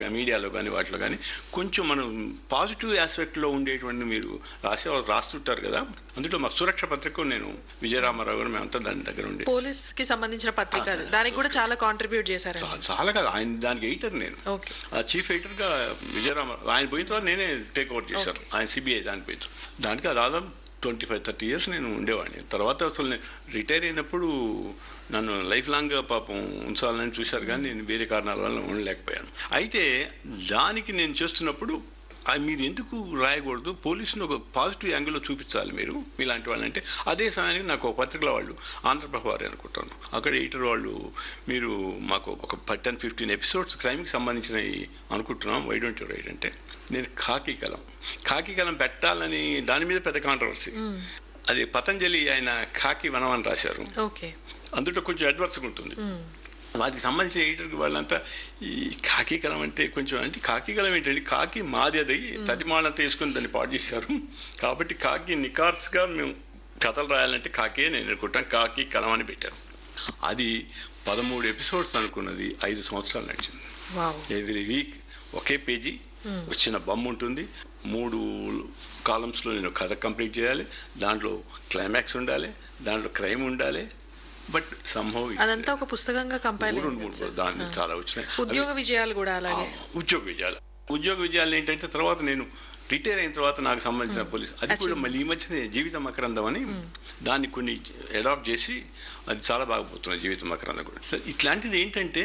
మీడియాలో కానీ వాటిలో కానీ కొంచెం మనం పాజిటివ్ ఆస్పెక్ట్లో ఉండేటువంటి మీరు రాసే వాళ్ళు రాస్తుంటారు కదా అందులో మా సురక్ష పత్రిక నేను విజయరామారావు గారు మేమంతా దాని దగ్గర ఉండే పోలీస్ కి సంబంధించిన పత్రిక అది దానికి కూడా చాలా కాంట్రిబ్యూట్ చేశారండి చా- చాలా కాదు ఆయన దానికి ఎయిటర్ నేను ఓకే ఆ చీఫ్ ఎడిటర్ గా విజయరామారావు ఆయన పోయిన తర్వాత నేనే టేక్ ఓవర్ చేశాను ఆయన సిబిఐ దానికి పోయిన తర్వాత. దానికి దాదాపు ట్వంటీ ఫైవ్ థర్టీ ఇయర్స్ నేను ఉండేవాడిని తర్వాత అసలు నేను రిటైర్ అయినప్పుడు నన్ను లైఫ్ లాంగ్ గా పాపం ఉంచాలని చూశారు కానీ నేను వేరే కారణాల వల్ల ఉండలేకపోయాను అయితే దానికి నేను చేస్తున్నప్పుడు ఆ మీరు ఎందుకు రాయకూడదు పోలీసుని ఒక పాజిటివ్ యాంగిల్లో చూపించాలి మీరు మీలాంటి వాళ్ళంటే అదే సమయానికి నాకు ఒక పత్రికల వాళ్ళు ఆంధ్రప్రభ వారి అనుకుంటాను అక్కడ ఎడిటర్ వాళ్ళు మీరు మాకు ఒక టెన్ ఫిఫ్టీన్ ఎపిసోడ్స్ క్రైమ్కి సంబంధించినవి అనుకుంటున్నాం వై డోంట్ యూ రైట్ అంటే నేను ఖాకీ కలం ఖాకీ కలం పెట్టాలని దాని మీద పెద్ద కాంట్రవర్సీ అది పతంజలి ఆయన ఖాకీ వనం అని రాశారు ఓకే అందులో కొంచెం అడ్వర్స్గా ఉంటుంది వాటికి సంబంధించిన ఎడిటర్కి వాళ్ళంతా ఈ కాకి కలం అంటే కొంచెం అంటే కాకి కలం ఏంటంటే కాకి మాది అది తదిమాలంతా వేసుకుని దాన్ని పాడు చేశారు కాబట్టి కాకి నికార్స్గా మేము కథలు రాయాలంటే కాకే నేను అనుకుంటాను కాకి కలం అని పెట్టాను అది పదమూడు ఎపిసోడ్స్ అనుకున్నది ఐదు సంవత్సరాలు నడిచింది వావ్ ఎవ్రీ వీక్ ఒకే పేజీ వచ్చిన బొమ్మ ఉంటుంది మూడు కాలమ్స్ లో నేను కథ కంప్లీట్ చేయాలి దాంట్లో క్లైమాక్స్ ఉండాలి దాంట్లో క్రైమ్ ఉండాలి బట్ సంభవ్ అదంతా ఒక పుస్తకంగా కంపైల్ మూడు మూడు దాన్ని చాలా వచ్చినాయి ఉద్యోగ విజయాలు కూడా అలాగే ఆ, ఉద్యోగ విజయాలు ఉద్యోగ విజయాలు ఏంటంటే తర్వాత నేను రిటైర్ అయిన తర్వాత నాకు సంబంధించిన పోలీస్ అది కూడా మళ్ళీ ఈ మధ్యనే జీవిత మకరందం అని దాన్ని కొన్ని అడాప్ట్ చేసి అది చాలా బాగా పోతుంది జీవిత మకరందం కూడా సో ఇట్లాంటిది ఏంటంటే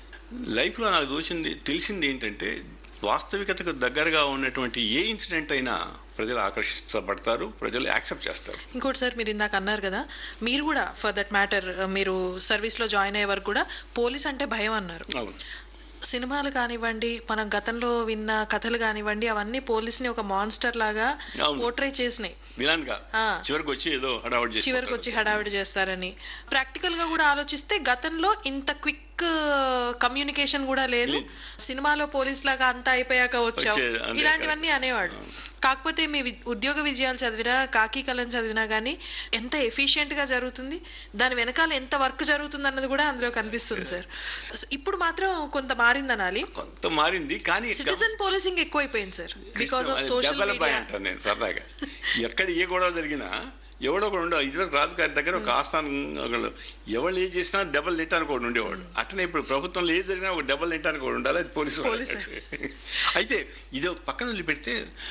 లైఫ్ లో నాకు దోచింది తెలిసింది ఏంటంటే వాస్తవికతకు దగ్గరగా ఉన్నటువంటి ఏ ఇన్సిడెంట్ అయినా ప్రజలు ఆకర్షించబడతారు ప్రజలు యాక్సెప్ట్ చేస్తారు ఇంకోటి సార్ మీరు ఇందాక అన్నారు కదా మీరు కూడా ఫర్ దట్ మ్యాటర్ మీరు సర్వీస్ లో జాయిన్ అయ్యే వరకు కూడా పోలీస్ అంటే భయం అన్నారు అవును సినిమాలు కానివ్వండి మనం గతంలో విన్న కథలు కానివ్వండి అవన్నీ పోలీస్ ని ఒక మాన్స్టర్ లాగా అవును. పోర్ట్రే చేసినాయి విలాన్ గా ఆ. చివరికి వచ్చి ఏదో హడావడి చేసి చివరికి వచ్చి హడావిడి చేస్తారని ప్రాక్టికల్ గా కూడా ఆలోచిస్తే గతంలో ఇంత క్విక్ కమ్యూనికేషన్ కూడా లేదు లేదు. సినిమాలో పోలీస్ లాగా అంతా అయిపోయాక వచ్చావు వచ్చే- అంతే ఇలాంటివన్నీ అనేవాడు కాకపోతే మీ వి- ఉద్యోగ విజయాలు చదివినా కాకి కలం చదివినా గానీ ఎంత ఎఫిషియెంట్ గా జరుగుతుంది దాని వెనకాల ఎంత వర్క్ జరుగుతుంది అన్నది కూడా అందులో కనిపిస్తుంది సార్ సో ఇప్పుడు మాత్రం కొంత మారింది అనాలి కొంత మారింది కానీ సిటిజన్ పోలీసింగ్ ఎక్కువైపోయింది సార్ బికాస్ ఆఫ్ అది సోషల్ దెబ్బల భయం మీడియా అంటాను నేను సరదాగా ఎక్కడ ఏ గొడవ జరిగినా ఎవడో ఒకడు ఉండే ఇదివరకు రాజుగారి దగ్గర ఒక ఆస్థానం ఒకళ్ళు ఎవరు ఏం చేసినా డబ్బలు తింటానికి ఒకడు ఉండేవాడు అట్లనే ఇప్పుడు ప్రభుత్వంలో ఏది జరిగినా ఒక డబ్బలు తింటానికి ఒకడు ఉండాలి అది పోలీసు వాడు. పోలీసు. అయితే ఇది ఒక పక్కన వదిలిపెడితే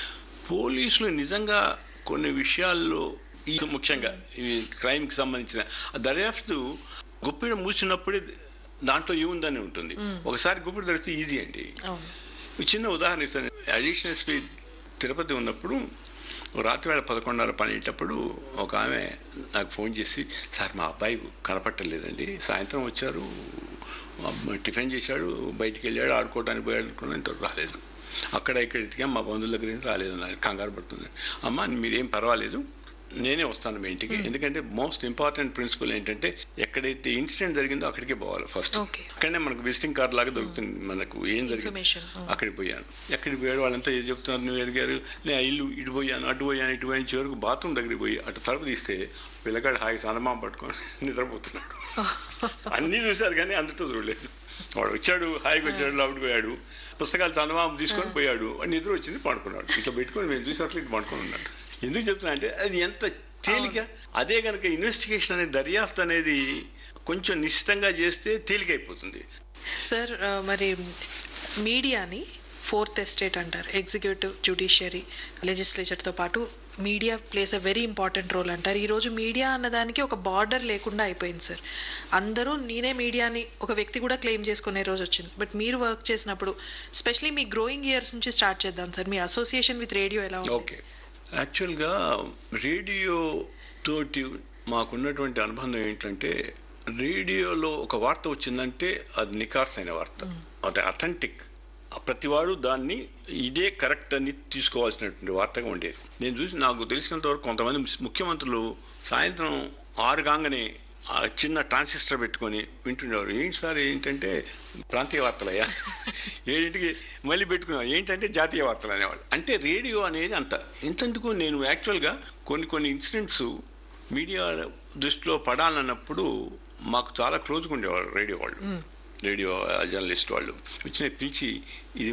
పోలీసులు నిజంగా కొన్ని విషయాల్లో ఈ ముఖ్యంగా ఈ క్రైమ్ కి సంబంధించిన ఆ దర్యాప్తు గుప్పిడ మూసినప్పుడే దాంట్లో ఏముందని ఉంటుంది ఒకసారి గుప్పిడ తెరిస్తే ఈజీ అండి అవును ఒక చిన్న ఉదాహరణ ఇస్తాను అడిషనల్ ఎస్పీ తిరుపతి ఉన్నప్పుడు ఓ రాత్రి వేళ పదకొండున్నర పనేటప్పుడు ఒక ఆమె నాకు ఫోన్ చేసి సార్ మా అబ్బాయి కనపట్టలేదండి సాయంత్రం వచ్చారు మా అబ్బాయి టిఫిన్ చేశాడు బయటికి వెళ్ళాడు ఆడుకోవడానికి పోయాడు అనుకున్నాను ఇంతవరకు రాలేదు అక్కడ ఇక్కడ ఎతికాం మా బంధువుల దగ్గర నుంచి రాలేదు నాకు కంగారు పడుతుంది అమ్మ మీరేం పర్వాలేదు నేనే వస్తాను మీ ఇంటికి ఎందుకంటే మోస్ట్ ఇంపార్టెంట్ ప్రిన్సిపల్ ఏంటంటే ఎక్కడైతే ఇన్సిడెంట్ జరిగిందో అక్కడికే పోవాలి ఫస్ట్ Okay. అక్కడనే మనకు విజిటింగ్ కార్డ్ లాగా దొరుకుతుంది మనకు ఏం జరిగింది Information. Oh. అక్కడికి పోయాను ఎక్కడికి పోయాడు వాళ్ళంతా ఏది చెప్తున్నారు నువ్వు ఎదిగారు నేను ఇల్లు ఇటు పోయాను అటు పోయాను ఇటు పోయాను చివరకు బాత్రూమ్ దగ్గరికి పోయి అటు తలుపు తీస్తే పిల్లగాడు హాయి సనమామ పట్టుకొని నిద్రపోతున్నాడు అన్నీ చూశారు కానీ అందుతో చూడలేదు వాడు వచ్చాడు హాయిగా వచ్చాడు లోపలికి పోయాడు పుస్తకాలు చందమామ తీసుకొని పోయాడు వాడు నిద్ర వచ్చింది పడుకున్నాడు ఇట్లా పెట్టుకొని మేము చూసినట్లు ఇట్లా పడుకొని ఉన్నాడు ఎందుకు చెప్తున్నా అంటే అది ఎంత తేలిక అదే కనుక ఇన్వెస్టిగేషన్ అనేది దర్యాప్తు అనేది కొంచెం నిశ్చితంగా చేస్తే తేలికైపోతుంది సార్ ఆ, మరి మీడియాని ఫోర్త్ ఎస్టేట్ అంటారు ఎగ్జిక్యూటివ్ జ్యుడిషియరీ లెజిస్లేచర్ తో పాటు media place a very important role అంటారు ఈ రోజు మీడియా అన్నదానికి ఒక బార్డర్ లేకుండా అయిపోయింది సార్ అందరూ నేనే మీడియాని ఒక వ్యక్తి కూడా క్లెయిమ్ చేసుకునే రోజు వచ్చింది బట్ మీరు వర్క్ చేసినప్పుడు స్పెషలీ మీ గ్రోయింగ్ ఇయర్స్ నుంచి స్టార్ట్ చేద్దాం సార్ మీ అసోసియేషన్ విత్ రేడియో ఎలా ఉంది ఓకే యాక్చువల్గా రేడియో తోటి మాకున్నటువంటి అనుబంధం ఏంటంటే రేడియోలో ఒక వార్త వచ్చిందంటే అది నికార్స్ అయిన వార్త అది అథెంటిక్ ప్రతివాడు దాన్ని ఇదే కరెక్ట్ అని తీసుకోవాల్సినటువంటి వార్తగా ఉండేది నేను చూసి నాకు తెలిసినంత వరకు కొంతమంది ముఖ్యమంత్రులు సాయంత్రం ఆరు కాగానే ఆ చిన్న ట్రాన్సిస్టర్ పెట్టుకొని వింటుండేవారు ఏంటి సార్ ఏంటంటే ప్రాంతీయ వార్తలయ్యా ఏడింటికి మళ్ళీ పెట్టుకునేవారు ఏంటంటే జాతీయ వార్తలు అనేవాళ్ళు అంటే రేడియో అనేది అంత ఇంతెందుకు నేను యాక్చువల్గా కొన్ని కొన్ని ఇన్సిడెంట్స్ మీడియా దృష్టిలో పడాలన్నప్పుడు మాకు చాలా క్లోజ్గా ఉండేవాళ్ళు రేడియో వాళ్ళు రేడియో జర్నలిస్ట్ వాళ్ళు వచ్చిన పిలిచి ఇది